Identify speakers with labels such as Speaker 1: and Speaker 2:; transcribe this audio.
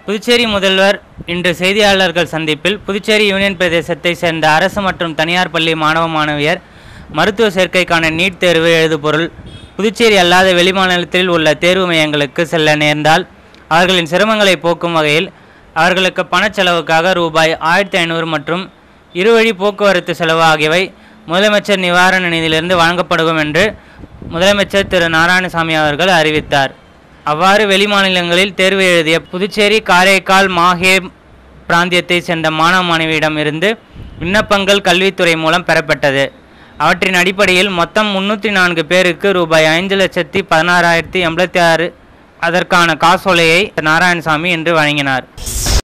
Speaker 1: புதுச்சேரி முதல்வர் இன்று செய்தியாளர்கள் சந்திப்பில் புதுச்சேரி யூனியன் பிரதேசத்தை சேர்ந்த அரசு மற்றும் தனியார் பள்ளி மாணவ மாணவியர் மருத்துவ சேர்க்கைக்கான நீட் தேர்வு எழுதுபொருள் புதுச்சேரி அல்லாத வெளிமாநிலத்தில் உள்ள தேர்வு மையங்களுக்கு செல்ல நேர்ந்தால் அவர்களின் சிரமங்களை போக்கும் வகையில் அவர்களுக்கு பணச்செலவுக்காக ரூபாய் ஆயிரத்தி ஐநூறு மற்றும் இருவழி போக்குவரத்து செலவு ஆகியவை முதலமைச்சர் நிவாரண நிதியிலிருந்து வழங்கப்படும் என்று முதலமைச்சர் திரு நாராயணசாமி அவர்கள் அறிவித்தார் அவ்வாறு வெளிமாநிலங்களில் தேர்வு எழுதிய புதுச்சேரி காரைக்கால் மாஹே பிராந்தியத்தை சேர்ந்த மாணவ மாணவியிடம் இருந்து விண்ணப்பங்கள் கல்வித்துறை மூலம் பெறப்பட்டது அவற்றின் அடிப்படையில் மொத்தம் முன்னூற்றி நான்கு பேருக்கு ரூபாய் ஐந்து லட்சத்தி பதினாறாயிரத்தி எண்பத்தி ஆறு அதற்கான காசோலையை நாராயணசாமி இன்று வழங்கினார்